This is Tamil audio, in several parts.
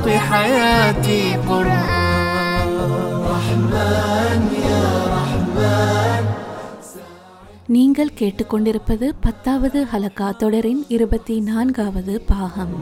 خلق حياتي قرآن رحمن يا رحمن நீங்கள் கேட்டுக்கொண்டிருப்பது பத்தாவது ஹலக்கா தொடரின் இருபத்தி நான்காவது பாகம்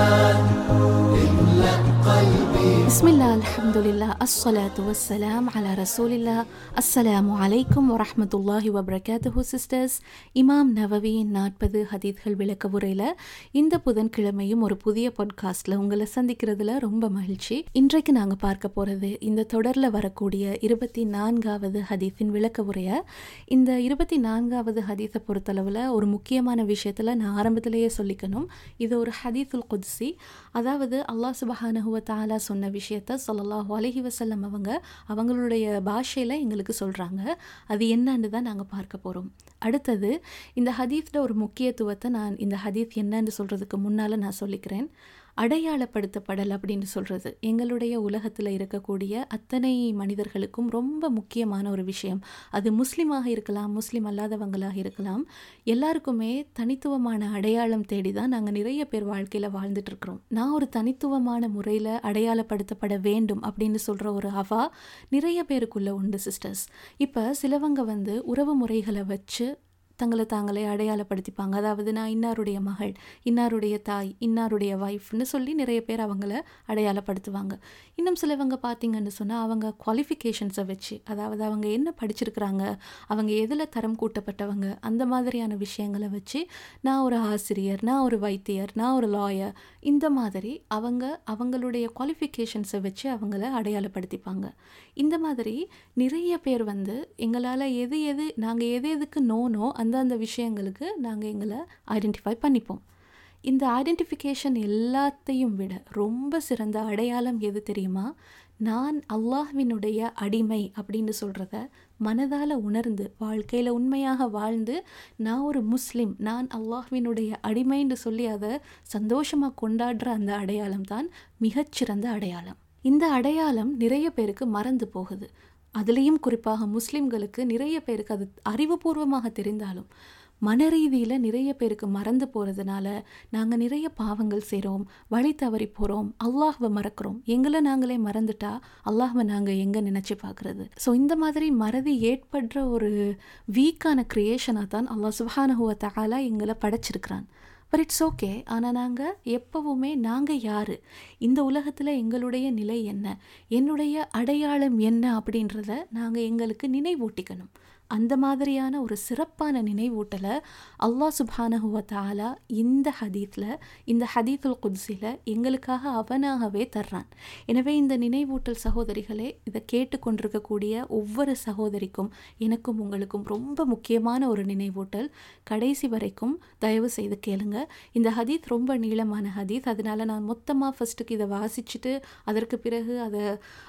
பிஸ்மில்லா அல்ஹம்துலில்லா அஸ்ஸலாத்து வஸ்ஸலாம் அலா ரசூலில்லா அஸ்ஸலாமு அலைக்கும் வரஹ்மத்துல்லாஹி வபரகாத்துஹு சிஸ்டர்ஸ் இமாம் நவவியின் நாற்பது ஹதீத்கள் விளக்க உரையில் இந்த புதன்கிழமையும் ஒரு புதிய பாட்காஸ்டில் உங்களை சந்திக்கிறதுல ரொம்ப மகிழ்ச்சி இன்றைக்கு நாங்கள் பார்க்க போகிறது இந்த தொடரில் வரக்கூடிய இருபத்தி நான்காவது ஹதீஸின் விளக்க உரையை இந்த இருபத்தி நான்காவது ஹதீஸை பொறுத்தளவில் ஒரு முக்கியமான விஷயத்தில் நான் ஆரம்பத்திலேயே சொல்லிக்கணும் இது ஒரு ஹதீஸுல் குத்சி அதாவது அல்லாஹ் சுபஹானஹுவ தாலா சொன்ன விஷயத்த சொல்லல்லாஹு அலைஹி வஸல்லம் அவங்க அவங்களுடைய பாஷையில் எங்களுக்கு சொல்கிறாங்க அது என்னன்னு தான் நாங்கள் பார்க்க போகிறோம் அடுத்தது இந்த ஹதீஸில் ஒரு முக்கியத்துவத்தை நான் இந்த ஹதீஸ் என்னன்னு சொல்கிறதுக்கு முன்னால் நான் சொல்லிக்கிறேன் அடையாளப்படுத்தப்படல் அப்படின்னு சொல்கிறது எங்களுடைய உலகத்தில் இருக்கக்கூடிய அத்தனை மனிதர்களுக்கும் ரொம்ப முக்கியமான ஒரு விஷயம் அது முஸ்லீமாக இருக்கலாம் முஸ்லீம் அல்லாதவங்களாக இருக்கலாம் எல்லாருக்குமே தனித்துவமான அடையாளம் தேடி தான் நாங்கள் நிறைய பேர் வாழ்க்கையில் வாழ்ந்துட்டுருக்குறோம் நான் ஒரு தனித்துவமான முறையில் அடையாளப்படுத்தப்பட வேண்டும் அப்படின்னு சொல்கிற ஒரு அவா நிறைய பேருக்குள்ளே உண்டு சிஸ்டர்ஸ் இப்போ சிலவங்க வந்து உறவு முறைகளை வச்சு தங்களை தாங்களே அடையாளப்படுத்திப்பாங்க அதாவது நான் இன்னாருடைய மகள் இன்னாருடைய தாய் இன்னாருடைய ஒய்ஃப்னு சொல்லி நிறைய பேர் அவங்கள அடையாளப்படுத்துவாங்க இன்னும் சிலவங்க பார்த்தீங்கன்னு சொன்னால் அவங்க குவாலிஃபிகேஷன்ஸை வச்சு அதாவது அவங்க என்ன படிச்சிருக்கிறாங்க அவங்க எதில் தரம் கூட்டப்பட்டவங்க அந்த மாதிரியான விஷயங்களை வச்சு நான் ஒரு ஆசிரியர் நான் ஒரு வைத்தியர் நான் ஒரு லாயர் இந்த மாதிரி அவங்க அவங்களுடைய குவாலிஃபிகேஷன்ஸை வச்சு அவங்கள அடையாளப்படுத்திப்பாங்க இந்த மாதிரி நிறைய பேர் வந்து எங்களால் எது எது நாங்கள் எது எதுக்கு நோனோ அந்தந்த விஷயங்களுக்கு நாங்கள் எங்களை ஐடென்டிஃபை பண்ணிப்போம் இந்த ஐடென்டிஃபிகேஷன் எல்லாத்தையும் விட ரொம்ப சிறந்த அடையாளம் எது தெரியுமா நான் அல்லாஹ்வினுடைய அடிமை அப்படின்னு சொல்கிறத மனதால் உணர்ந்து வாழ்க்கையில் உண்மையாக வாழ்ந்து நான் ஒரு முஸ்லீம் நான் அல்லாஹ்வினுடைய அடிமைன்னு சொல்லி அதை சந்தோஷமாக கொண்டாடுற அந்த அடையாளம் தான் மிகச்சிறந்த அடையாளம் இந்த அடையாளம் நிறைய பேருக்கு மறந்து போகுது அதுலேயும் குறிப்பாக முஸ்லீம்களுக்கு நிறைய பேருக்கு அது அறிவுபூர்வமாக தெரிந்தாலும் மனரீதியில் நிறைய பேருக்கு மறந்து போகிறதுனால நாங்கள் நிறைய பாவங்கள் செய்கிறோம் வழி தவறி போகிறோம் அல்லாஹ்வை மறக்கிறோம் எங்களை நாங்களே மறந்துட்டா அல்லாஹ்வை நாங்கள் எங்கே நினச்சி பார்க்குறது ஸோ இந்த மாதிரி மறதி ஏற்படுற ஒரு வீக்கான க்ரியேஷனாக தான் அல்லாஹ் சுஹானஹுவ தகாலா எங்களை படைச்சிருக்கிறான் பட் இட்ஸ் ஓகே ஆனால் நாங்கள் எப்போவுமே நாங்கள் யார் இந்த உலகத்தில் எங்களுடைய நிலை என்ன என்னுடைய அடையாளம் என்ன அப்படின்றத நாங்கள் எங்களுக்கு நினைவூட்டிக்கணும் அந்த மாதிரியான ஒரு சிறப்பான நினைவூட்டலை அல்லாஹ் சுபானஹுவ தாலா இந்த ஹதீத்தில் இந்த ஹதீத்துல் குத்ஸில் எங்களுக்காக அவனாகவே தர்றான் எனவே இந்த நினைவூட்டல் சகோதரிகளே இதை கேட்டுக்கொண்டிருக்கக்கூடிய ஒவ்வொரு சகோதரிக்கும் எனக்கும் உங்களுக்கும் ரொம்ப முக்கியமான ஒரு நினைவூட்டல் கடைசி வரைக்கும் தயவு செய்து கேளுங்க இந்த ஹதீத் ரொம்ப நீளமான ஹதீத் அதனால நான் மொத்தமாக ஃபஸ்ட்டுக்கு இதை வாசிச்சுட்டு அதற்கு பிறகு அதை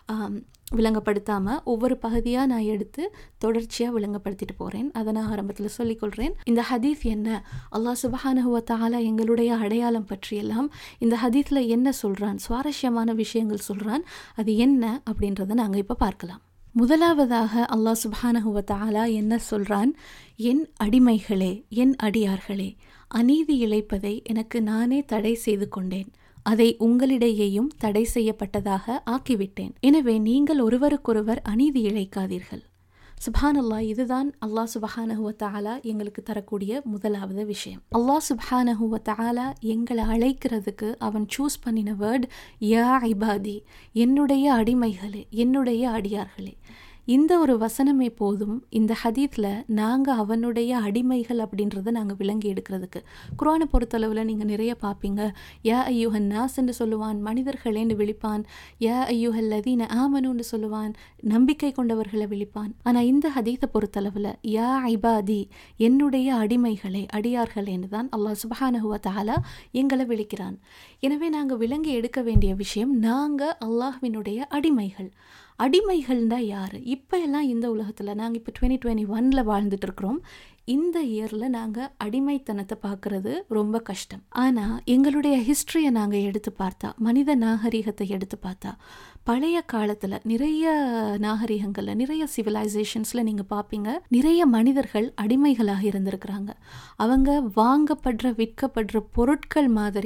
விளங்கப்படுத்தாமல் ஒவ்வொரு பகுதியாக நான் எடுத்து தொடர்ச்சியாக விளங்கப்படுத்திட்டு போகிறேன் அதை நான் ஆரம்பத்தில் சொல்லிக்கொள்கிறேன் இந்த ஹதீஸ் என்ன அல்லாஹ் சுபஹானஹுவ தாலா எங்களுடைய அடையாளம் பற்றியெல்லாம் இந்த ஹதீஸில் என்ன சொல்கிறான் சுவாரஸ்யமான விஷயங்கள் சொல்கிறான் அது என்ன அப்படின்றத நாங்கள் இப்போ பார்க்கலாம் முதலாவதாக அல்லாஹ் சுபானஹுவ தாலா என்ன சொல்றான் என் அடிமைகளே என் அடியார்களே அநீதி இழைப்பதை எனக்கு நானே தடை செய்து கொண்டேன் அதை உங்களிடையேயும் தடை செய்யப்பட்டதாக ஆக்கிவிட்டேன் எனவே நீங்கள் ஒருவருக்கொருவர் அநீதி இழைக்காதீர்கள் சுபான் அல்லா இதுதான் அல்லாஹ் சுபஹானஹுவ தாலா எங்களுக்கு தரக்கூடிய முதலாவது விஷயம் அல்லாஹ் சுபஹானஹுவ தாலா எங்களை அழைக்கிறதுக்கு அவன் சூஸ் பண்ணின வேர்ட் யா ஐபாதி என்னுடைய அடிமைகளே என்னுடைய அடியார்களே இந்த ஒரு வசனமே போதும் இந்த ஹதீத்தில் நாங்கள் அவனுடைய அடிமைகள் அப்படின்றத நாங்கள் விளங்கி எடுக்கிறதுக்கு குரானை பொறுத்தளவில் நீங்கள் நிறைய பார்ப்பீங்க யா ஐயூஹன் நாஸ்ன்னு சொல்லுவான் மனிதர்களேன்னு விழிப்பான் யா ஐயூஹல் லதீன ஆமனுன்னு சொல்லுவான் நம்பிக்கை கொண்டவர்களை விழிப்பான் ஆனால் இந்த ஹதீத்தை பொறுத்தளவில் யா ஐபாதி என்னுடைய அடிமைகளே அடியார்களேன்னு தான் அல்லாஹ் சுபஹானஹுவ தாலா எங்களை விழிக்கிறான் எனவே நாங்கள் விளங்கி எடுக்க வேண்டிய விஷயம் நாங்கள் அல்லாஹ்வினுடைய அடிமைகள் அடிமைகள்னா யார் இப்போ எல்லாம் இந்த உலகத்தில் நாங்கள் இப்போ டுவெண்ட்டி டுவெண்ட்டி ஒனில் வாழ்ந்துட்டு இருக்கிறோம் இந்த இயரில் நாங்கள் அடிமைத்தனத்தை பார்க்குறது ரொம்ப கஷ்டம் ஆனால் எங்களுடைய ஹிஸ்ட்ரியை நாங்கள் எடுத்து பார்த்தா மனித நாகரிகத்தை எடுத்து பார்த்தா பழைய காலத்தில் நிறைய நாகரிகங்களில் நிறைய சிவிலைசேஷன்ஸில் நீங்கள் பார்ப்பீங்க நிறைய மனிதர்கள் அடிமைகளாக இருந்திருக்கிறாங்க அவங்க வாங்கப்படுற விற்கப்படுற பொருட்கள் மாதிரி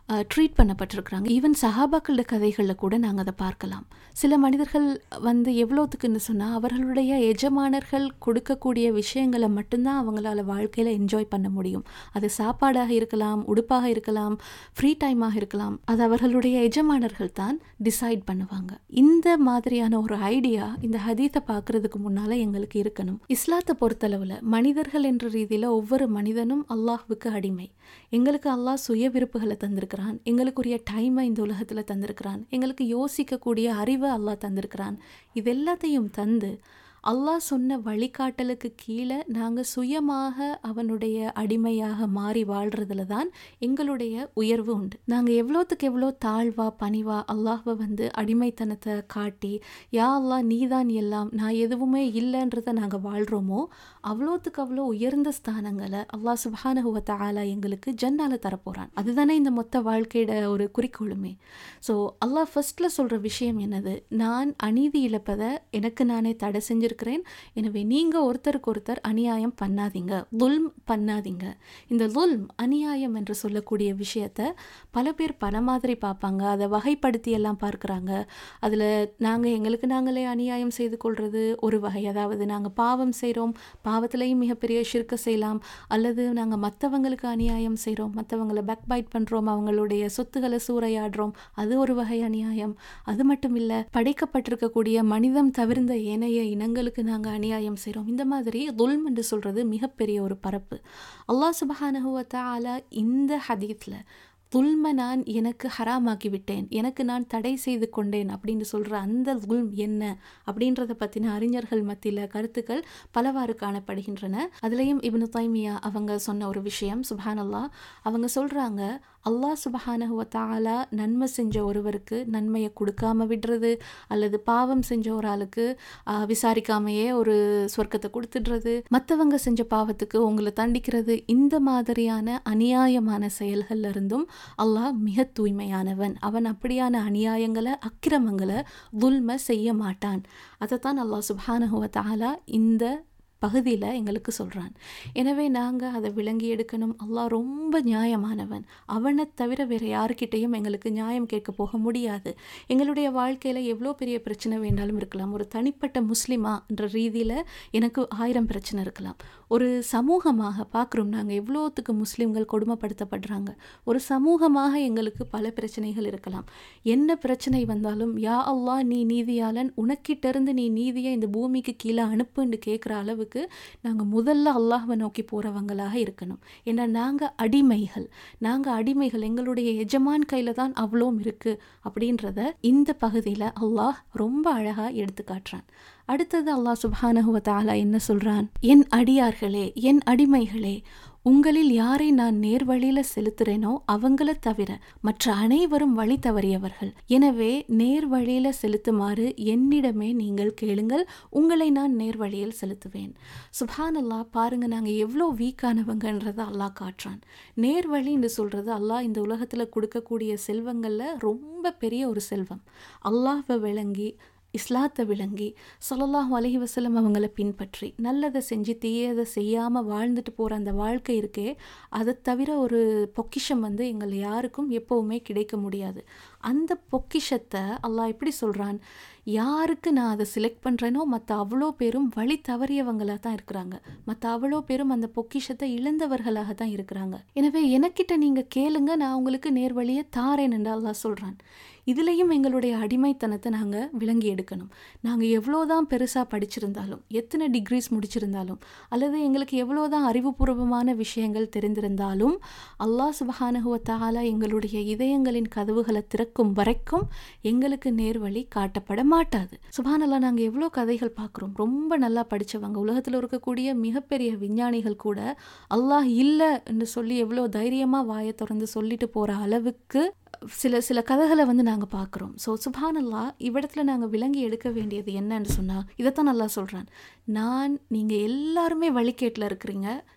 ட்ரீட் பண்ணப்பட்டிருக்கிறாங்க ஈவன் சஹாபாக்களோட கதைகளில் கூட நாங்கள் அதை பார்க்கலாம் சில மனிதர்கள் வந்து எவ்வளோத்துக்குன்னு சொன்னால் அவர்களுடைய எஜமானர்கள் கொடுக்கக்கூடிய விஷயங்களை மட்டும்தான் அவங்களால வாழ்க்கையில் என்ஜாய் பண்ண முடியும் அது சாப்பாடாக இருக்கலாம் உடுப்பாக இருக்கலாம் ஃப்ரீ டைமாக இருக்கலாம் அது அவர்களுடைய எஜமானர்கள் தான் டிசைட் பண்ணுவாங்க இந்த மாதிரியான ஒரு ஐடியா இந்த ஹதீத்தை பார்க்கறதுக்கு முன்னால் எங்களுக்கு இருக்கணும் இஸ்லாத்தை பொறுத்தளவில் மனிதர்கள் என்ற ரீதியில் ஒவ்வொரு மனிதனும் அல்லாஹ்வுக்கு அடிமை எங்களுக்கு அல்லாஹ் சுய விருப்புகளை தந்திருக்கிறான் எங்களுக்குரிய டைமை இந்த உலகத்தில் தந்திருக்கிறான் எங்களுக்கு யோசிக்கக்கூடிய அறிவை அல்லாஹ் தந்திருக்கிறான் இது எல்லாத்தையும் தந்து அல்லாஹ் சொன்ன வழிகாட்டலுக்கு கீழே நாங்கள் சுயமாக அவனுடைய அடிமையாக மாறி வாழ்கிறதுல தான் எங்களுடைய உயர்வு உண்டு நாங்கள் எவ்வளோத்துக்கு எவ்வளோ தாழ்வா பணிவா அல்லாஹ்வை வந்து அடிமைத்தனத்தை காட்டி யா அல்லாஹ் நீதான் எல்லாம் நான் எதுவுமே இல்லைன்றதை நாங்கள் வாழ்கிறோமோ அவ்வளோத்துக்கு அவ்வளோ உயர்ந்த ஸ்தானங்களை அல்லாஹ் சுபானஹுவ தஆலா எங்களுக்கு ஜன்னால தரப்போகிறான் அதுதானே இந்த மொத்த வாழ்க்கையோட ஒரு குறிக்கோளுமே ஸோ அல்லாஹ் ஃபர்ஸ்ட்ல சொல்கிற விஷயம் என்னது நான் அநீதி இழப்பதை எனக்கு நானே தடை செஞ்சிருக்கிறேன் எனவே நீங்கள் ஒருத்தருக்கு ஒருத்தர் அநியாயம் பண்ணாதீங்க துல்ம் பண்ணாதீங்க இந்த துல்ம் அநியாயம் என்று சொல்லக்கூடிய விஷயத்த பல பேர் பல மாதிரி பார்ப்பாங்க அதை வகைப்படுத்தி எல்லாம் பார்க்குறாங்க அதில் நாங்கள் எங்களுக்கு நாங்களே அநியாயம் செய்து கொள்வது ஒரு வகை அதாவது நாங்கள் பாவம் செய்கிறோம் பாவத்திலையும் மிகப்பெரிய ஷிர்க்க செய்யலாம் அல்லது நாங்கள் மற்றவங்களுக்கு அநியாயம் செய்கிறோம் மற்றவங்களை பேக் பைட் பண்ணுறோம் அவங்களுடைய சொத்துக்களை சூறையாடுறோம் அது ஒரு வகை அநியாயம் அது மட்டும் இல்லை படைக்கப்பட்டிருக்கக்கூடிய மனிதம் தவிர்ந்த ஏனைய இனங்களுக்கு நாங்கள் அநியாயம் செய்கிறோம் இந்த மாதிரி துல்ம் என்று சொல்கிறது மிகப்பெரிய ஒரு பரப்பு அல்லாஹ் சுபஹானஹுவ தஆலா இந்த ஹதீத்தில் துல்ம நான் எனக்கு ஹராமாக்கி விட்டேன் எனக்கு நான் தடை செய்து கொண்டேன் அப்படின்னு சொல்கிற அந்த துல்ம் என்ன அப்படின்றத பற்றின அறிஞர்கள் மத்தியில் கருத்துக்கள் பலவாறு காணப்படுகின்றன அதுலேயும் இப்னு தைமியா அவங்க சொன்ன ஒரு விஷயம் சுபஹானல்லாஹ் அவங்க சொல்கிறாங்க அல்லாஹ் சுபஹானஹுவ தஆலா நன்மை செஞ்ச ஒருவருக்கு நன்மையை கொடுக்காம விடுறது அல்லது பாவம் செஞ்ச ஒரு ஆளுக்கு ஆஹ், விசாரிக்காமையே ஒரு சொர்க்கத்தை கொடுத்துடுறது மற்றவங்க செஞ்ச பாவத்துக்கு உங்களை தண்டிக்கிறது இந்த மாதிரியான அநியாயமான செயல்கள்ல இருந்தும் அல்லாஹ் மிக தூய்மையானவன் அவன் அப்படியான அநியாயங்களை அக்கிரமங்களை துல்ம செய்ய மாட்டான் அதைத்தான் அல்லாஹ் சுப்ஹானஹுவ தஆலா இந்த பகுதியில் எங்களுக்கு சொல்கிறான் எனவே நாங்கள் அதை விளங்கி எடுக்கணும் அல்லாஹ் ரொம்ப நியாயமானவன் அவனை தவிர வேறு யாருக்கிட்டேயும் எங்களுக்கு நியாயம் கேட்க போக முடியாது எங்களுடைய வாழ்க்கையில் எவ்வளோ பெரிய பிரச்சனை வேண்டாலும் இருக்கலாம் ஒரு தனிப்பட்ட முஸ்லிமான்ற ரீதியில் எனக்கு ஆயிரம் பிரச்சனை இருக்கலாம் ஒரு சமூகமாக பார்க்குறோம் நாங்கள் எவ்வளோத்துக்கு முஸ்லீம்கள் கொடுமைப்படுத்தப்படுறாங்க ஒரு சமூகமாக எங்களுக்கு பல பிரச்சனைகள் இருக்கலாம் என்ன பிரச்சனை வந்தாலும் யா அல்லாஹ் நீ நீதியாளன் உனக்கிட்ட நீ நீதியை இந்த பூமிக்கு கீழே அனுப்புன்னு கேட்குற அளவுக்கு நாங்கள் முதல்ல அல்லாஹ்வை நோக்கி போகிறவங்களாக இருக்கணும் ஏன்னா நாங்கள் அடிமைகள் நாங்கள் அடிமைகள் எங்களுடைய எஜமான் கையில் தான் அவ்வளோம் இருக்குது அப்படின்றத இந்த பகுதியில் அல்லாஹ் ரொம்ப அழகாக எடுத்து காட்டுறான் அடுத்தது அல்லாஹ் சுப்ஹானஹு வ தஆலா என்ன சொல்றான் என் அடியார்களே என் அடிமைகளே உங்களில் யாரை நான் நேர்வழியில செலுத்துறேனோ அவங்கள தவிர மற்ற அனைவரும் வழி தவறியவர்கள் எனவே நேர்வழியில செலுத்துமாறு என்னிடமே நீங்கள் கேளுங்கள் உங்களை நான் நேர்வழியில் செலுத்துவேன் சுபான் அல்லாஹ் பாருங்க நாங்க எவ்வளோ வீக்கானவங்கன்றதை அல்லாஹ் காட்டுறான் நேர்வழின்னு சொல்றது அல்லாஹ் இந்த உலகத்துல கொடுக்கக்கூடிய செல்வங்கள்ல ரொம்ப பெரிய ஒரு செல்வம் அல்லாஹ்வை விளங்கி இஸ்லாத்தை விளங்கி ஸல்லல்லாஹு அலைஹி வஸல்லம் அவங்கள பின்பற்றி நல்லதை செஞ்சு தீயதை செய்யாமல் வாழ்ந்துட்டு போகிற அந்த வாழ்க்கை இருக்கே அதை தவிர ஒரு பொக்கிஷம் வந்து எங்கள் யாருக்கும் எப்போவுமே கிடைக்க முடியாது அந்த பொக்கிஷத்தை அல்லாஹ் எப்படி சொல்கிறான் யாருக்கு நான் அதை செலக்ட் பண்ணுறேனோ மற்ற அவ்வளோ பேரும் வழி தவறியவங்களாக தான் இருக்கிறாங்க மற்ற அவ்வளோ பேரும் அந்த பொக்கிஷத்தை இழந்தவர்களாக தான் இருக்கிறாங்க எனவே எனக்கிட்ட நீங்கள் கேளுங்க நான் உங்களுக்கு நேர்வழியை தாரேன் என்று அல்லாஹ் சொல்கிறான் இதுலேயும் எங்களுடைய அடிமைத்தனத்தை நாங்கள் விளங்கி எடுக்கணும் நாங்கள் எவ்வளோதான் பெருசாக படிச்சிருந்தாலும் எத்தனை டிகிரிஸ் முடிச்சிருந்தாலும் அல்லது எங்களுக்கு எவ்வளோதான் அறிவுபூர்வமான விஷயங்கள் தெரிந்திருந்தாலும் அல்லாஹ் சுபஹானஹுவ தஆலா எங்களுடைய இதயங்களின் கதவுகளை திறக்கும் வரைக்கும் எங்களுக்கு நேர்வழி காட்டப்பட மாட்டாது சுபஹானல்லா நாங்கள் எவ்வளோ கதைகள் பார்க்குறோம் ரொம்ப நல்லா படித்தவங்க உலகத்தில் இருக்கக்கூடிய மிகப்பெரிய விஞ்ஞானிகள் கூட அல்லாஹ் இல்லை என்று சொல்லி எவ்வளோ தைரியமாக வாயை திறந்து சொல்லிட்டு போகிற அளவுக்கு சில சில கதைகளை வந்து நாங்கள் பார்க்குறோம் ஸோ சுபானல்லா இவ்விடத்துல நாங்கள் விளங்கி எடுக்க வேண்டியது என்னன்னு சொன்னால் இதைத்தான் நல்லா சொல்கிறான் நான் நீங்கள் எல்லாருமே வழிகேட்டில் இருக்கிறீங்க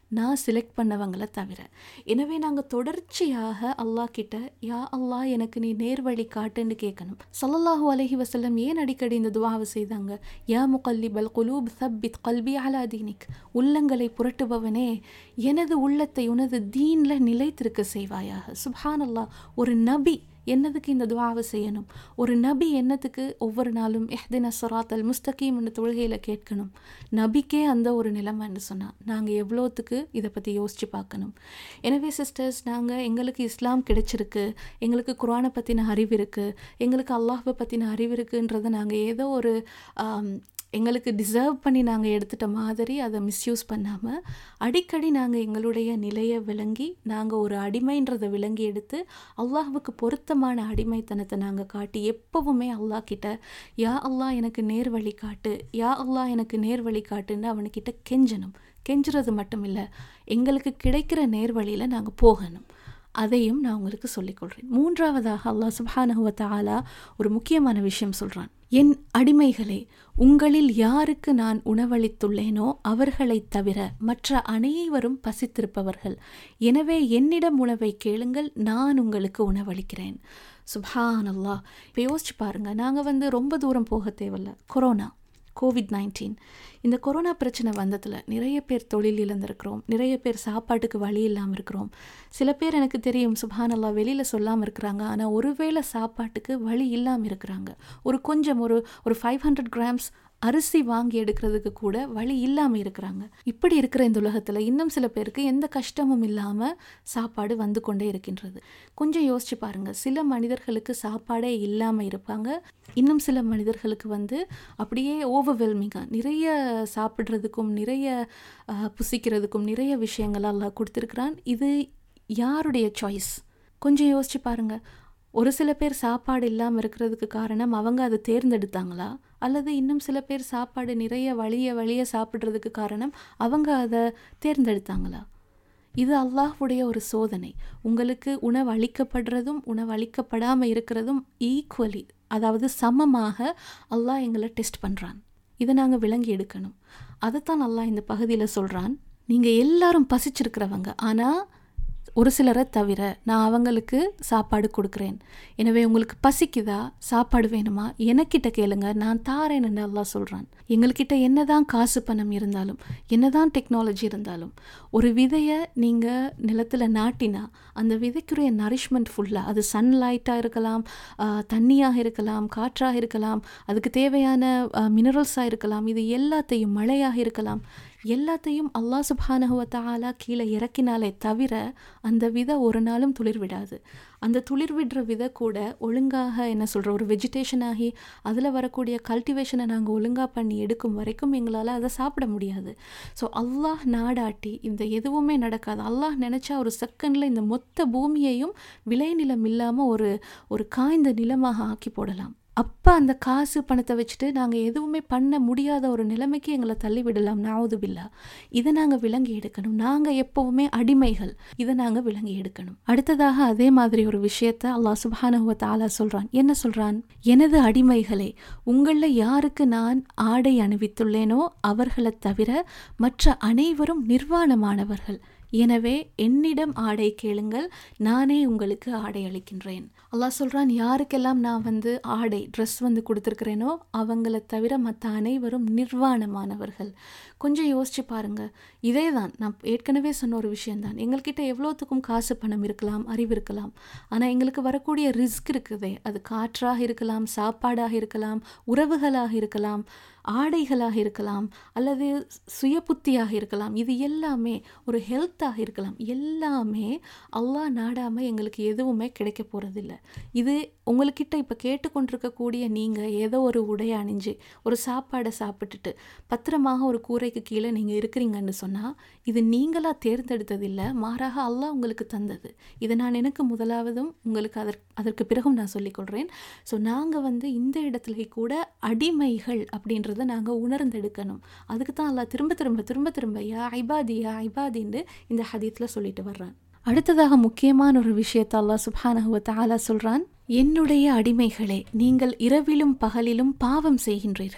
நான் செலக்ட் பண்ணவங்களை தவிர எனவே நாங்கள் தொடர்ச்சியாக அல்லாஹ் கிட்ட யா அல்லாஹ் எனக்கு நீ நேர்வழி காட்டுன்னு கேட்கணும் ஸல்லல்லாஹு அலைஹி வஸல்லம் ஏன் அடிக்கடி இந்த துவாவை செய்தாங்க யா முகல்லிபல் குலூப் சப்பித் கல்பி அலா தீனிக் உள்ளங்களை புரட்டுபவனே எனது உள்ளத்தை உனது தீன்ல நிலைத்திருக்க செய்வாயாக சுப்ஹான் அல்லாஹ் ஒரு நபி என்னதுக்கு இந்த துவாவை செய்யணும் ஒரு நபி என்னத்துக்கு ஒவ்வொரு நாளும் எஹ்தின சராத் அல் முஸ்தகீம்னு தொழுகையில் கேட்கணும் நபிக்கே அந்த ஒரு நிலைமைன்னு சொன்னால் நாங்கள் எவ்வளோத்துக்கு இதை பற்றி யோசித்து பார்க்கணும் எனவே சிஸ்டர்ஸ் நாங்கள் எங்களுக்கு இஸ்லாம் கிடைச்சிருக்கு எங்களுக்கு குரானை பற்றின அறிவு இருக்குது எங்களுக்கு அல்லாஹ்வை பற்றின அறிவு இருக்குன்றதை நாங்கள் ஏதோ ஒரு ஆம், எங்களுக்கு டிசர்வ் பண்ணி நாங்கள் எடுத்துட்ட மாதிரி அதை மிஸ்யூஸ் பண்ணாமல் அடிக்கடி நாங்கள் எங்களுடைய நிலையை விளங்கி நாங்கள் ஒரு அடிமைன்றதை விளங்கி எடுத்து அல்லாஹ்வுக்கு பொருத்தமான அடிமைத்தனத்தை நாங்கள் காட்டி எப்பவுமே அல்லாஹ் கிட்ட யா அல்லாஹ் எனக்கு நேர் வழி காட்டு யா அல்லாஹ் எனக்கு நேர் வழி காட்டுன்னு அவனுக்கிட்ட கெஞ்சணும் கெஞ்சுறது மட்டும் இல்லை எங்களுக்கு கிடைக்கிற நேர்வழியில் நாங்கள் போகணும் அதையும் நான் உங்களுக்கு சொல்லிக்கொள்கிறேன் மூன்றாவதாக அல்லாஹ் சுப்ஹானஹு வ தஆலா ஒரு முக்கியமான விஷயம் சொல்கிறான் என் அடிமைகளே உங்களில் யாருக்கு நான் உணவளித்துள்ளேனோ அவர்களைத் தவிர மற்ற அனைவரும் பசித்திருப்பவர்கள் எனவே என்னிடம் உணவை கேளுங்கள் நான் உங்களுக்கு உணவளிக்கிறேன் சுப்ஹான் அல்லாஹ் இப்போ யோசிச்சு பாருங்க நாங்கள் வந்து ரொம்ப தூரம் போக தேவையில்ல கொரோனா கோவிட் நைன்டீன் இந்த கொரோனா பிரச்சனை வந்ததில் நிறைய பேர் தொழில் இழந்திருக்கிறோம் நிறைய பேர் சாப்பாட்டுக்கு வழி இல்லாமல் இருக்கிறோம் சில பேர் எனக்கு தெரியும் சுபானல்லா வெளியில் சொல்லாமல் இருக்கிறாங்க ஆனால் ஒருவேளை சாப்பாட்டுக்கு வழி இல்லாமல் இருக்கிறாங்க ஒரு கொஞ்சம் ஒரு ஒரு ஃபைவ் ஹண்ட்ரட் கிராம்ஸ் அரிசி வாங்கி எடுக்கிறதுக்கு கூட வழி இல்லாமல் இருக்கிறாங்க இப்படி இருக்கிற இந்த உலகத்தில் இன்னும் சில பேருக்கு எந்த கஷ்டமும் இல்லாமல் சாப்பாடு வந்து கொண்டே இருக்கின்றது கொஞ்சம் யோசிச்சு பாருங்க சில மனிதர்களுக்கு சாப்பாடே இல்லாமல் இருப்பாங்க இன்னும் சில மனிதர்களுக்கு வந்து அப்படியே ஓவர்வெல்மிங்காக நிறைய சாப்பிட்றதுக்கும் நிறைய ஆஹ், புசிக்கிறதுக்கும் நிறைய விஷயங்கள் எல்லாம் கொடுத்துருக்குறான் இது யாருடைய சாய்ஸ் கொஞ்சம் யோசிச்சு பாருங்க ஒரு சில பேர் சாப்பாடு இல்லாமல் இருக்கிறதுக்கு காரணம் அவங்க அதை தேர்ந்தெடுத்தாங்களா அல்லது இன்னும் சில பேர் சாப்பாடு நிறைய வழிய வழிய சாப்பிட்றதுக்கு காரணம் அவங்க அதை தேர்ந்தெடுத்தாங்களா இது அல்லாஹ்வுடைய ஒரு சோதனை உங்களுக்கு உணவு அளிக்கப்படுறதும் உணவு அளிக்கப்படாமல் இருக்கிறதும் ஈக்குவலி அதாவது சமமாக அல்லாஹ் எங்களை டெஸ்ட் பண்ணுறான் இதை நாங்கள் விளங்கி எடுக்கணும் அதைத்தான் அல்லாஹ் இந்த பகுதியில் சொல்கிறான் நீங்கள் எல்லாரும் பசிச்சிருக்கிறவங்க ஆனால் ஒரு சிலரை தவிர நான் அவங்களுக்கு சாப்பாடு கொடுக்குறேன் எனவே உங்களுக்கு பசிக்குதா சாப்பாடு வேணுமா எனக்கிட்ட கேளுங்க நான் தாரேன்னு அல்லாஹ் சொல்கிறான் எங்கள்கிட்ட என்னதான் காசு பணம் இருந்தாலும் என்னதான் டெக்னாலஜி இருந்தாலும் ஒரு விதையை நீங்கள் நிலத்தில் நாட்டினா அந்த விதைக்குரிய நரிஷ்மெண்ட் ஃபுல்லாக அது சன்லைட்டாக இருக்கலாம் ஆஹ், தண்ணியாக இருக்கலாம் காற்றாக இருக்கலாம் அதுக்கு தேவையான மினரல்ஸாக இருக்கலாம் இது எல்லாத்தையும் மழையாக இருக்கலாம் எல்லாத்தையும் அல்லாஹ் சுப்ஹானஹு வ தஆலா கீழே இறக்கினாலே தவிர அந்த விதை ஒரு நாளும் துளிர் விடாது அந்த துளிர் விடுற விதை கூட ஒழுங்காக என்ன சொல்கிற ஒரு வெஜிடேஷன் ஆகி அதில் வரக்கூடிய கல்டிவேஷனை நாங்கள் ஒழுங்காக பண்ணி எடுக்கும் வரைக்கும் எங்களால் அதை சாப்பிட முடியாது ஸோ அல்லாஹ் நாடாட்டி இந்த எதுவுமே நடக்காது அல்லாஹ் நினச்சா ஒரு செகண்டில் இந்த மொத்த பூமியையும் விளைநிலம் இல்லாமல் ஒரு ஒரு காய்ந்த நிலமாக ஆக்கி போடலாம் அப்போ அந்த காசு பணத்தை வச்சுட்டு நாங்கள் எதுவுமே பண்ண முடியாத ஒரு நிலைமைக்கு எங்களை தள்ளி விடலாம் நாவுதுபில்லா இதை நாங்கள் விளங்கி எடுக்கணும் நாங்கள் எப்போவுமே அடிமைகள் இதை நாங்கள் விளங்கி எடுக்கணும் அடுத்ததாக அதே மாதிரி ஒரு விஷயத்த அல்லாஹ் சுப்ஹானஹு வ தஆலா சொல்கிறான் என்ன சொல்கிறான் எனது அடிமைகளே உங்களில் யாருக்கு நான் ஆடை அணிவித்துள்ளேனோ அவர்களைத் தவிர மற்ற அனைவரும் நிர்வாணமானவர்கள் எனவே என்னிடம் ஆடை கேளுங்கள் நானே உங்களுக்கு ஆடை அளிக்கின்றேன் அல்லாஹ் சொல்றான் யாருக்கெல்லாம் நான் வந்து ஆடை ட்ரெஸ் வந்து கொடுத்துருக்கிறேனோ அவங்கள தவிர மற்ற அனைவரும் நிர்வாணமானவர்கள் கொஞ்சம் யோசிச்சு பாருங்க இதே தான் நான் ஏற்கனவே சொன்ன ஒரு விஷயம்தான் எங்கள்கிட்ட எவ்வளோத்துக்கும் காசு பணம் இருக்கலாம் அறிவு இருக்கலாம் ஆனால் எங்களுக்கு வரக்கூடிய ரிஸ்க் இருக்குதே அது காற்றாக இருக்கலாம் சாப்பாடாக இருக்கலாம் உறவுகளாக இருக்கலாம் ஆடைகளாக இருக்கலாம் அல்லது சுய புத்தியாக இருக்கலாம் இது எல்லாமே ஒரு ஹெல்த்தாக இருக்கலாம் எல்லாமே அல்லாஹ் நாடாமல் எங்களுக்கு எதுவுமே கிடைக்க போகிறதில்ல இது உங்கள்கிட்ட இப்போ கேட்டுக்கொண்டிருக்கக்கூடிய நீங்கள் ஏதோ ஒரு உடை அணிஞ்சு ஒரு சாப்பாடை சாப்பிட்டுட்டு பத்திரமாக ஒரு கூரைக்கு கீழே நீங்கள் இருக்கிறீங்கன்னு சொன்னால் இது நீங்களாக தேர்ந்தெடுத்ததில்லை மாறாக அல்லாஹ் உங்களுக்கு தந்தது இதை நான் எனக்கு முதலாவதும் உங்களுக்கு அதற்கு அதற்கு பிறகும் நான் சொல்லிக்கொள்கிறேன் ஸோ நாங்கள் வந்து இந்த இடத்துல கூட அடிமைகள் அப்படின்றத நாங்கள் உணர்ந்தெடுக்கணும் அதுக்கு தான் அல்லாஹ் திரும்ப திரும்ப திரும்ப திரும்ப யா ஐபாதி யா ஐபாதின்னு இந்த ஹதீத்தில் சொல்லிட்டு வர்றான் அடுத்ததாக முக்கியமான ஒரு விஷயத்தை அல்லாஹ் சுப்ஹானஹு வ தஆலா சொல்றான் என்னுடைய அடிமைகளே நீங்கள் இரவிலும் பகலிலும் பாவம் செய்கின்றீர்கள்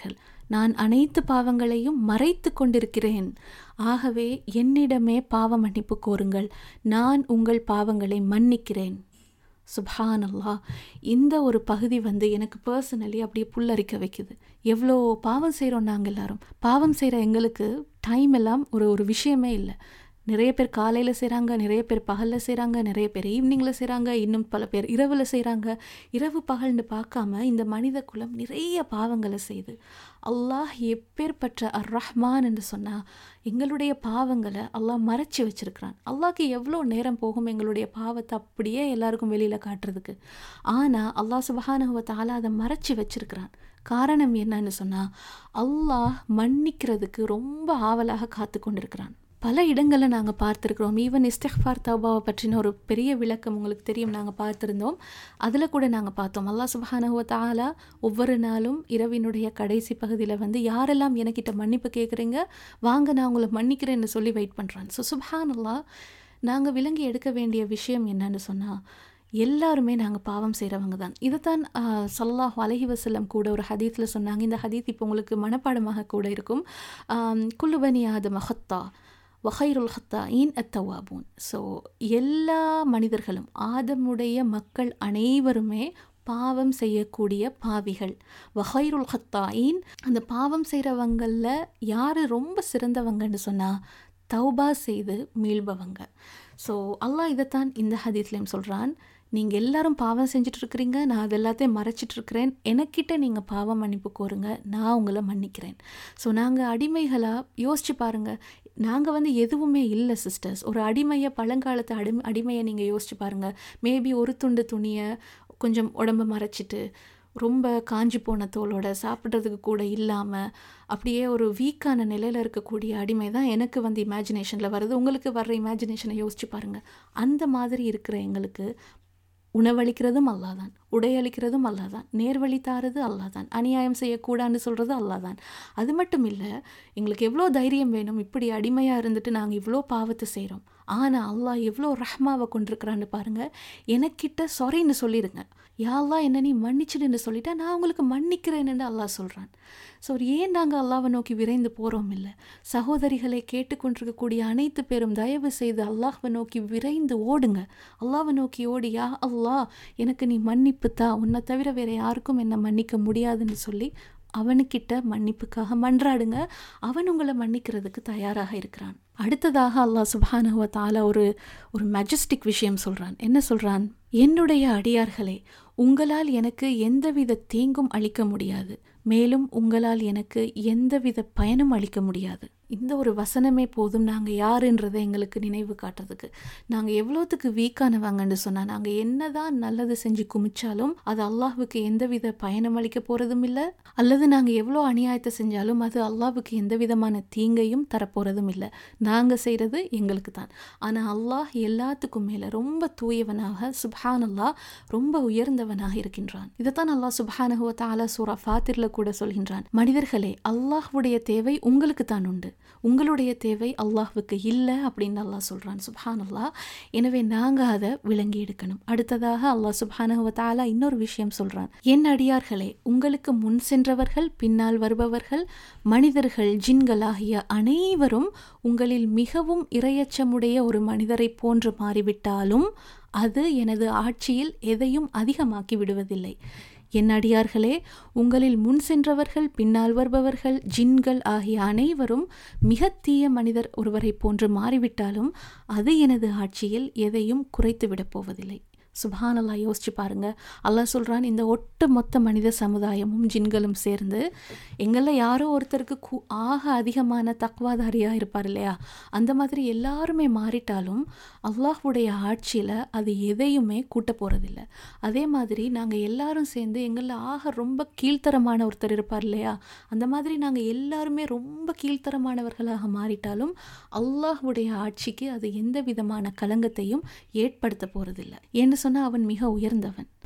நான் அனைத்து பாவங்களையும் மறைத்து கொண்டிருக்கிறேன் ஆகவே என்னிடமே பாவ மன்னிப்பு கோருங்கள் நான் உங்கள் பாவங்களை மன்னிக்கிறேன் சுப்ஹான் அல்லாஹ் இந்த ஒரு பகுதி வந்து எனக்கு பர்சனலி அப்படியே புல்லரிக்க வைக்குது எவ்வளோ பாவம் செய்கிறோம் நாங்கள் எல்லாரும் பாவம் செய்கிற எங்களுக்கு டைம் எல்லாம் ஒரு ஒரு விஷயமே இல்லை நிறைய பேர் காலையில் செய்கிறாங்க நிறைய பேர் பகலில் செய்கிறாங்க நிறைய பேர் ஈவினிங்கில் செய்கிறாங்க இன்னும் பல பேர் இரவில் செய்கிறாங்க இரவு பகல்னு பார்க்காம இந்த மனித குலம் நிறைய பாவங்களை செய்யுது அல்லாஹ் எப்பேற்பட்ட அர் ரஹ்மான் என்று சொன்னால் எங்களுடைய பாவங்களை அல்லாஹ் மறைச்சி வச்சிருக்கிறான் அல்லாஹ்க்கு எவ்வளோ நேரம் போகும் எங்களுடைய பாவத்தை அப்படியே எல்லாருக்கும் வெளியில் காட்டுறதுக்கு ஆனால் அல்லாஹ் சுபஹானஹுவ தாலா அதை மறைச்சி வச்சிருக்கிறான் காரணம் என்னன்னு சொன்னால் அல்லாஹ் மன்னிக்கிறதுக்கு ரொம்ப ஆவலாக காத்து கொண்டிருக்கிறான் பல இடங்களில் நாங்கள் பார்த்துருக்குறோம் ஈவன் இஸ்திஃபார் தௌபாவை பற்றின ஒரு பெரிய விளக்கம் உங்களுக்கு தெரியும் நாங்கள் பார்த்துருந்தோம் அதில் கூட நாங்கள் பார்த்தோம் அல்லாஹ் சுபஹானஹுவ தாலா ஒவ்வொரு நாளும் இரவினுடைய கடைசி பகுதியில் வந்து யாரெல்லாம் எனக்கிட்ட மன்னிப்பு கேட்குறீங்க வாங்க நான் உங்களை மன்னிக்கிறேன்னு சொல்லி வெயிட் பண்ணுறான் ஸோ சுபஹான் அல்லாஹ் நாங்கள் விளங்கி எடுக்க வேண்டிய விஷயம் என்னன்னு சொன்னால் எல்லாருமே நாங்கள் பாவம் செய்கிறவங்க தான் இதைத்தான் சல்லாஹ் அலஹி வசல்லம் கூட ஒரு ஹதீத்தில் சொன்னாங்க இந்த ஹதீத் இப்போ உங்களுக்கு மனப்பாடமாக கூட இருக்கும் குல்லுபனி ஆத மஹத்தா வஹைருல் ஹத்தாயின் அத்தவாபூன் ஸோ எல்லா மனிதர்களும் ஆதமுடைய மக்கள் அனைவருமே பாவம் செய்யக்கூடிய பாவிகள் வஹைருல் ஹத்தாயின் அந்த பாவம் செய்கிறவங்களில் யார் ரொம்ப சிறந்தவங்கன்னு சொன்னால் தௌபா செய்து மீள்பவங்க ஸோ அல்லாஹ் இதைத்தான் இந்த ஹதீஸ்லேயும் சொல்கிறான் நீங்கள் எல்லாரும் பாவம் செஞ்சுட்டு இருக்கிறீங்க நான் அது எல்லாத்தையும் மறைச்சிட்டு இருக்கிறேன் எனக்கிட்ட நீங்கள் பாவம் மன்னிப்பு கோருங்க நான் உங்களை மன்னிக்கிறேன் ஸோ நாங்கள் அடிமைகளாக யோசிச்சு பாருங்கள் நாங்கள் வந்து எதுவுமே இல்லை சிஸ்டர்ஸ் ஒரு அடிமையை பழங்காலத்து அடி அடிமையை நீங்கள் யோசிச்சு பாருங்கள் மேபி ஒரு துண்டு துணியை கொஞ்சம் உடம்பை மறைச்சிட்டு ரொம்ப காஞ்சி போன தோலோட சாப்பிட்றதுக்கு கூட இல்லாமல் அப்படியே ஒரு வீக்கான நிலையில் இருக்கக்கூடிய அடிமை தான் எனக்கு வந்து இமேஜினேஷனில் வருது உங்களுக்கு வர்ற இமேஜினேஷனை யோசிச்சு பாருங்கள் அந்த மாதிரி இருக்கிற எங்களுக்கு உணவளிக்கிறதும் அல்லாதான் உடையளிக்கிறதும் அல்லாதான் நேர்வழி தாரது அல்லாதான் அநியாயம் செய்யக்கூடாதுன்னு சொல்கிறது அல்லாதான் அது மட்டும் இல்லை எங்களுக்கு எவ்வளோ தைரியம் வேணும் இப்படி அடிமையாக இருந்துட்டு நாங்கள் இவ்வளோ பாவத்தை செய்கிறோம் ஆனால் அல்லாஹ் எவ்வளோ ரஹ்மாவை கொண்டிருக்கிறான்னு பாருங்கள் எனக்கிட்ட சொரின்னு சொல்லிடுங்க யாழ்லாம் என்ன நீ மன்னிச்சிடுன்னு சொல்லிட்டா நான் உங்களுக்கு மன்னிக்கிறேன்னு அல்லாஹ் சொல்கிறான் ஸோ ஏன் நாங்கள் அல்லாவை நோக்கி விரைந்து போகிறோம் இல்லை சகோதரிகளை கேட்டுக்கொண்டிருக்கக்கூடிய அனைத்து பேரும் தயவு செய்து அல்லாஹ்வை நோக்கி விரைந்து ஓடுங்க அல்லாவை நோக்கி ஓடியா அல்லாஹ் எனக்கு நீ மன்னிப்பு தா உன்னை தவிர வேறு யாருக்கும் என்னை மன்னிக்க முடியாதுன்னு சொல்லி அவனுக்கிட்ட மன்னிப்புக்காக மன்றாடுங்க அவன் உங்களை மன்னிக்கிறதுக்கு தயாராக இருக்கிறான் அடுத்ததாக அல்லாஹ் சுபானுவ தாலா ஒரு ஒரு மெஜஸ்டிக் விஷயம் சொல்கிறான் என்ன சொல்கிறான் என்னுடைய அடியார்களே உங்களால் எனக்கு எந்தவித தீங்கும் அளிக்க முடியாது மேலும் உங்களால் எனக்கு எந்தவித பயனும் அளிக்க முடியாது இந்த ஒரு வசனமே போதும் நாங்கள் யாருன்றதை எங்களுக்கு நினைவு காட்டுறதுக்கு நாங்கள் எவ்வளோத்துக்கு வீக்கானவங்கன்னு சொன்னால் நாங்கள் என்னதான் நல்லது செஞ்சு குமிச்சாலும் அது அல்லாஹுக்கு எந்தவித பயணம் அளிக்க போகிறதும் இல்லை அல்லது நாங்கள் எவ்வளோ அநியாயத்தை செஞ்சாலும் அது அல்லாஹுக்கு எந்த விதமான தீங்கையும் தரப்போகிறதும் இல்லை நாங்கள் செய்கிறது எங்களுக்கு தான் ஆனால் அல்லாஹ் எல்லாத்துக்கும் மேலே ரொம்ப தூயவனாக சுப்ஹான் அல்லாஹ் ரொம்ப உயர்ந்தவனாக இருக்கின்றான் இதைத்தான் அல்லாஹ் சுப்ஹானஹுவ தாலா சூரா ஃபாத்திரில் கூட சொல்கின்றான் மனிதர்களே அல்லாஹ்வுடைய தேவை உங்களுக்கு தான் உண்டு உங்களுடைய தேவை அல்லாஹ்வுக்கு இல்லை அப்படின்னு அல்லாஹ் சொல்கிறான் சுப்ஹான் அல்லாஹ் எனவே நாங்கள் அதை விளங்கி எடுக்கணும் அடுத்ததாக அல்லாஹ் சுப்ஹானஹுவ தாலா இன்னொரு விஷயம் சொல்கிறான் என் அடியார்களே உங்களுக்கு முன் சென்றவர்கள் பின்னால் வருபவர்கள் மனிதர்கள் ஜின்கள் ஆகிய அனைவரும் உங்களில் மிகவும் இரையச்சமுடைய ஒரு மனிதரை போன்று மாறிவிட்டாலும் அது எனது ஆட்சியில் எதையும் அதிகமாக்கி விடுவதில்லை என் அடியார்களே உங்களில் முன் சென்றவர்கள் பின்னால் வருபவர்கள் ஜின்கள் ஆகிய அனைவரும் மிக தீய மனிதர் ஒருவரை போன்று மாறிவிட்டாலும் அது எனது ஆட்சியில் எதையும் குறைத்து விடப் போவதில்லை சுபானல்லா யோசிச்சு பாருங்க அல்லாஹ் சொல்கிறான் இந்த ஒட்டு மொத்த மனித சமுதாயமும் ஜின்களும் சேர்ந்து எங்களில் யாரோ ஒருத்தருக்கு கு ஆக அதிகமான தக்வாதாரியாக இருப்பார் இல்லையா அந்த மாதிரி எல்லாருமே மாறிட்டாலும் அல்லாஹ்வுடைய ஆட்சியில் அது எதையுமே கூட்ட போகிறதில்ல அதே மாதிரி நாங்கள் எல்லாரும் சேர்ந்து எங்களில் ஆக ரொம்ப கீழ்த்தரமான ஒருத்தர் இருப்பார் இல்லையா அந்த மாதிரி நாங்கள் எல்லாருமே ரொம்ப கீழ்த்தரமானவர்களாக மாறிட்டாலும் அல்லாஹ்வுடைய ஆட்சிக்கு அது எந்த விதமான கலங்கத்தையும் ஏற்படுத்த போகிறதில்ல ஏன்னு சொன்னால் அவன் மிக உயர்ந்தவன்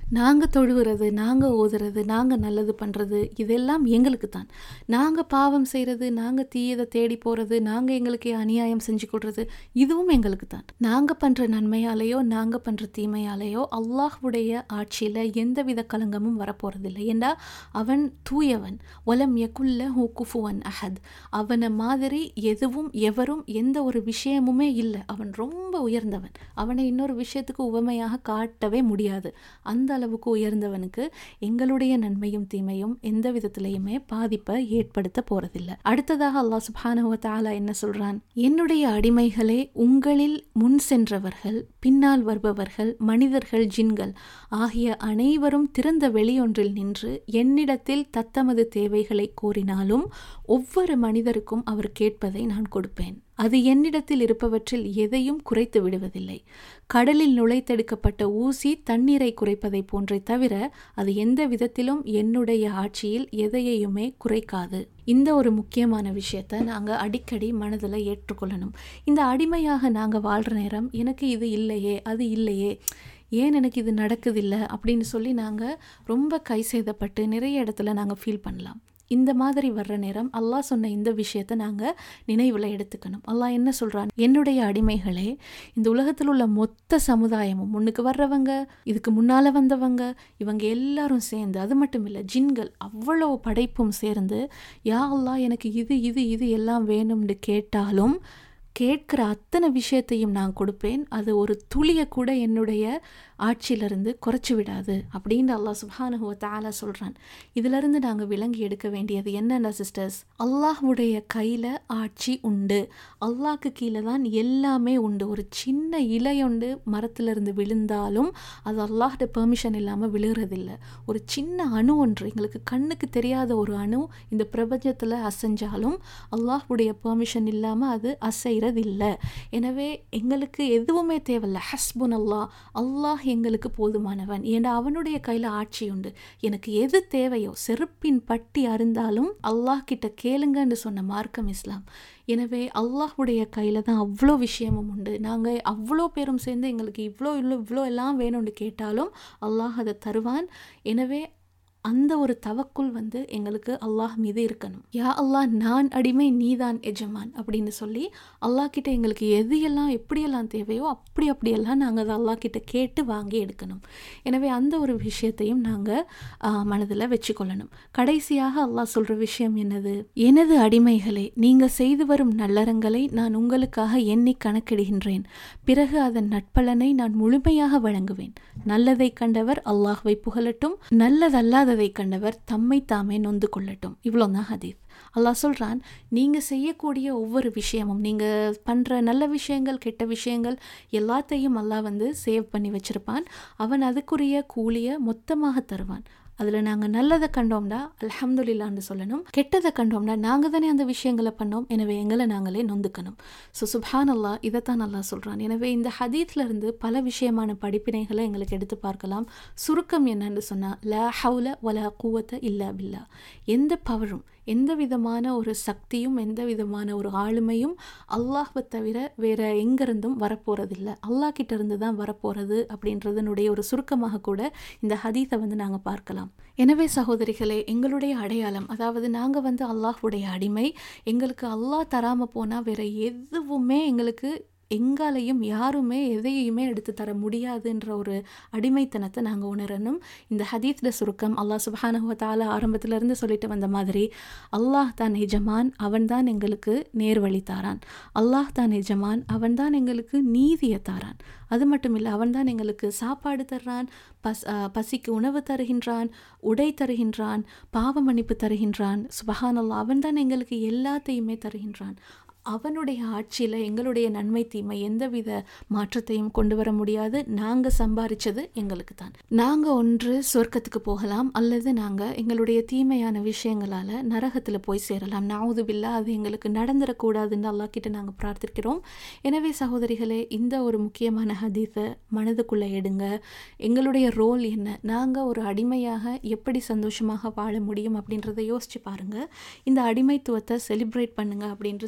நாங்கள் தொழுகிறது நாங்கள் ஓதுறது நாங்கள் நல்லது பண்ணுறது இதெல்லாம் எங்களுக்கு தான் நாங்கள் பாவம் செய்கிறது நாங்கள் தீயதை தேடி போகிறது நாங்கள் எங்களுக்கு அநியாயம் செஞ்சு கொடுறது இதுவும் எங்களுக்கு தான் நாங்கள் பண்ணுற நன்மையாலேயோ நாங்கள் பண்ணுற தீமையாலேயோ அல்லாஹ்வுடைய ஆட்சியில் எந்தவித கலங்கமும் வரப்போகிறதில்லை ஏண்டா அவன் தூயவன் ஒலம் யகுல்ல ஹூ குஃபுவன் அஹத் அவனை மாதிரி எதுவும் எவரும் எந்த ஒரு விஷயமுமே இல்லை அவன் ரொம்ப உயர்ந்தவன் அவனை இன்னொரு விஷயத்துக்கு உவமையாக காட்டவே முடியாது அந்த அளவுக்கு உயர்ந்தவனுக்கு எங்களுடைய நன்மையும் தீமையும் எந்த விதத்திலையுமே பாதிப்பை ஏற்படுத்த போறதில்லை அடுத்ததாக அல்லாஹ் சுப்ஹானஹு வ தஆலா என்ன சொல்றான் என்னுடைய அடிமைகளே உங்களில் முன் சென்றவர்கள் பின்னால் வருபவர்கள் மனிதர்கள் ஜின்கள் ஆகிய அனைவரும் திறந்த வெளியொன்றில் நின்று என்னிடத்தில் தத்தமது தேவைகளை கோரினாலும் ஒவ்வொரு மனிதருக்கும் அவர் கேட்பதை நான் கொடுப்பேன் அது என்னிடத்தில் இருப்பவற்றில் எதையும் குறைத்து விடுவதில்லை கடலில் நுழைத்தெடுக்கப்பட்ட ஊசி தண்ணீரை குறைப்பதை போன்றே தவிர அது எந்த விதத்திலும் என்னுடைய ஆட்சியில் எதையுமே குறைக்காது இந்த ஒரு முக்கியமான விஷயத்தை நாங்கள் அடிக்கடி மனதில் ஏற்றுக்கொள்ளணும் இந்த அடிமையாக நாங்கள் வாழ்கிற நேரம் எனக்கு இது இல்லையே அது இல்லையே ஏன் எனக்கு இது நடக்குதில்லை அப்படின்னு சொல்லி நாங்கள் ரொம்ப கை சேதப்பட்டு நிறைய இடத்துல நாங்கள் ஃபீல் பண்ணலாம் இந்த மாதிரி வர்ற நேரம் அல்லாஹ் சொன்ன இந்த விஷயத்தை நாங்கள் நினைவில் எடுத்துக்கணும் அல்லாஹ் என்ன சொல்கிறான் என்னுடைய அடிமைகளே இந்த உலகத்தில் உள்ள மொத்த சமுதாயமும் முன்னுக்கு வர்றவங்க இதுக்கு முன்னால் வந்தவங்க இவங்க எல்லாரும் சேர்ந்து அது மட்டும் இல்லை ஜின்கள் அவ்வளோ படைப்பும் சேர்ந்து யா அல்லாஹ் எனக்கு இது இது இது எல்லாம் வேணும்னு கேட்டாலும் கேட்குற அத்தனை விஷயத்தையும் நான் கொடுப்பேன் அது ஒரு துளியை கூட என்னுடைய ஆட்சியிலிருந்து குறைச்சி விடாது அப்படின்னு அல்லாஹ் சுப்ஹானஹு தாலா சொல்கிறான் இதிலிருந்து நாங்கள் விளங்கி எடுக்க வேண்டியது என்னென்ன சிஸ்டர்ஸ் அல்லாஹ்வுடைய கையில் ஆட்சி உண்டு அல்லாஹ்க்கு கீழே தான் எல்லாமே உண்டு ஒரு சின்ன இலையொண்டு மரத்திலிருந்து விழுந்தாலும் அது அல்லாஹ்ட பெர்மிஷன் இல்லாமல் விழுகிறதில்ல ஒரு சின்ன அணு ஒன்று எங்களுக்கு கண்ணுக்கு தெரியாத ஒரு அணு இந்த பிரபஞ்சத்தில் அசைஞ்சாலும் அல்லாஹ்வுடைய பெர்மிஷன் இல்லாமல் அது அசைகிறதில்லை எனவே எங்களுக்கு எதுவுமே தேவையில்ல ஹஸ்புன் அல்லாஹ் அல்லாஹ் எங்களுக்கு போதுமானவன் ஏன்னா அவனுடைய கையில் ஆட்சி உண்டு எனக்கு எது தேவையோ செருப்பின் பட்டி அருந்தாலும் அல்லாஹ் கிட்ட கேளுங்கன்னு சொன்ன மார்க்கம் இஸ்லாம் எனவே அல்லாஹ்வுடைய கையில் தான் அவ்வளோ விஷயமும் உண்டு நாங்கள் அவ்வளோ பேரும் சேர்ந்து எங்களுக்கு இவ்வளோ இவ்வளோ இவ்வளோ எல்லாம் வேணும்னு கேட்டாலும் அல்லாஹ் அதை தருவான் எனவே அந்த ஒரு தவக்குள் வந்து எங்களுக்கு அல்லாஹ் மீது இருக்கணும் யா அல்லாஹ் நான் அடிமை நீதான் எஜமான் அப்படின்னு சொல்லி அல்லாஹ் கிட்ட எங்களுக்கு எது எல்லாம் எப்படியெல்லாம் தேவையோ அப்படி அப்படியெல்லாம் நாங்கள் அதை அல்லாஹ் கிட்ட கேட்டு வாங்கி எடுக்கணும் எனவே அந்த ஒரு விஷயத்தையும் நாங்கள் மனதில் வச்சுக்கொள்ளணும் கடைசியாக அல்லாஹ் சொல்கிற விஷயம் என்னது எனது அடிமைகளே நீங்கள் செய்து வரும் நல்லறங்களை நான் உங்களுக்காக எண்ணி கணக்கிடுகின்றேன் பிறகு அதன் நட்பலனை நான் முழுமையாக வழங்குவேன் நல்லதை கண்டவர் அல்லாஹ்வை புகழட்டும் நல்லதல்லாத செய்ததை கண்டவர் தம்மை தாமே நொந்து கொள்ளட்டும் இவ்வளோதான் ஹதீஸ் அல்லாஹ் சொல்கிறான் நீங்கள் செய்யக்கூடிய ஒவ்வொரு விஷயமும் நீங்கள் பண்ணுற நல்ல விஷயங்கள் கெட்ட விஷயங்கள் எல்லாத்தையும் அல்லாஹ் வந்து சேவ் பண்ணி வச்சுருப்பான் அவன் அதுக்குரிய கூலியை மொத்தமாக தருவான் அதில் நாங்கள் நல்லதை கண்டோம்னா அல்ஹம்துலில்லான்னு சொல்லணும் கெட்டதை கண்டோம்னா நாங்கள் தானே அந்த விஷயங்களை பண்ணோம் எனவே எங்களை நாங்களே நொந்துக்கணும் ஸோ சுப்ஹான் அல்லா இதைத்தான் நல்லா சொல்கிறான் எனவே இந்த ஹதீத்ல இருந்து பல விஷயமான படிப்பினைகளை எங்களுக்கு எடுத்து பார்க்கலாம் சுருக்கம் என்னன்னு சொன்னால் ல ஹவுல வல கூவத்த இல்லா பில்லா எந்த பவரும் எந்த விதமான ஒரு சக்தியும் எந்த விதமான ஒரு ஆளுமையும் அல்லாஹ்வை தவிர வேற எங்கிருந்தும் வரப்போறதில்லை அல்லாஹ் கிட்ட இருந்து தான் வரப்போறது அப்படின்றதனுடைய ஒரு சுருக்கமாக கூட இந்த ஹதீஸை வந்து நாங்கள் பார்க்கலாம் எனவே சகோதரிகளே எங்களுடைய அடையாளம் அதாவது நாங்கள் வந்து அல்லாஹ்வுடைய அடிமை எங்களுக்கு அல்லாஹ் தராமல் போனால் வேற எதுவுமே எங்களுக்கு எங்காலையும் யாருமே எதையுமே எடுத்து தர முடியாதுன்ற ஒரு அடிமைத்தனத்தை நாங்கள் உணரணும் இந்த ஹதீத்ல சுருக்கம் அல்லாஹ் சுபஹானஹுவத்தால ஆரம்பத்திலிருந்து சொல்லிட்டு வந்த மாதிரி அல்லாஹ் தான் எஜமான் அவன் தான் எங்களுக்கு நேர்வழி தாரான் அல்லாஹ் தான் எஜமான் அவன் தான் எங்களுக்கு நீதியை தாரான் அது மட்டும் இல்லை அவன் தான் எங்களுக்கு சாப்பாடு தர்றான் பஸ் பசிக்கு உணவு தருகின்றான் உடை தருகின்றான் பாவ மன்னிப்பு தருகின்றான் சுபஹான் அல்லாஹ் அவன் தான் எங்களுக்கு எல்லாத்தையுமே தருகின்றான் அவனுடைய ஆட்சியில் எங்களுடைய நன்மை தீமை எந்தவித மாற்றத்தையும் கொண்டு வர முடியாது நாங்கள் சம்பாரிச்சது எங்களுக்கு தான் நாங்கள் ஒன்று சொர்க்கத்துக்கு போகலாம் அல்லது நாங்கள் எங்களுடைய தீமையான விஷயங்களால் நரகத்தில் போய் சேரலாம் நாவது பில்லா அது எங்களுக்கு நடந்துடக்கூடாதுன்னு அல்லா கிட்ட நாங்கள் பிரார்த்திக்கிறோம் எனவே சகோதரிகளே இந்த ஒரு முக்கியமான ஹதீஸை மனதுக்குள்ளே எடுங்க எங்களுடைய ரோல் என்ன நாங்கள் ஒரு அடிமையாக எப்படி சந்தோஷமாக வாழ முடியும் அப்படின்றத யோசிச்சு பாருங்கள் இந்த அடிமைத்துவத்தை செலிப்ரேட் பண்ணுங்க அப்படின்று சொல்கிற ஒரு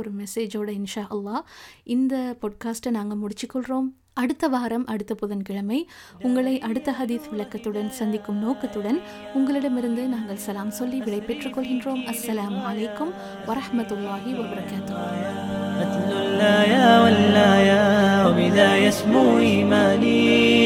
ஒரு மெசேஜோட இன்ஷா அல்லாஹ் இந்த பொட்காஸ்ட்டை நாங்கள் முடிச்சுக்கொள்கிறோம் அடுத்த வாரம் அடுத்த புதன்கிழமை உங்களை அடுத்த ஹதீஸ் விளக்கத்துடன் சந்திக்கும் நோக்கத்துடன் உங்களிடமிருந்து நாங்கள் சலாம் சொல்லி விடை பெற்றுக் கொள்கின்றோம் அஸ்ஸலாமு அலைக்கும் வரஹ்மத்துல்லாஹி வபரகாத்துஹு أتل اللايا واللايا وبذا يسمو إيماني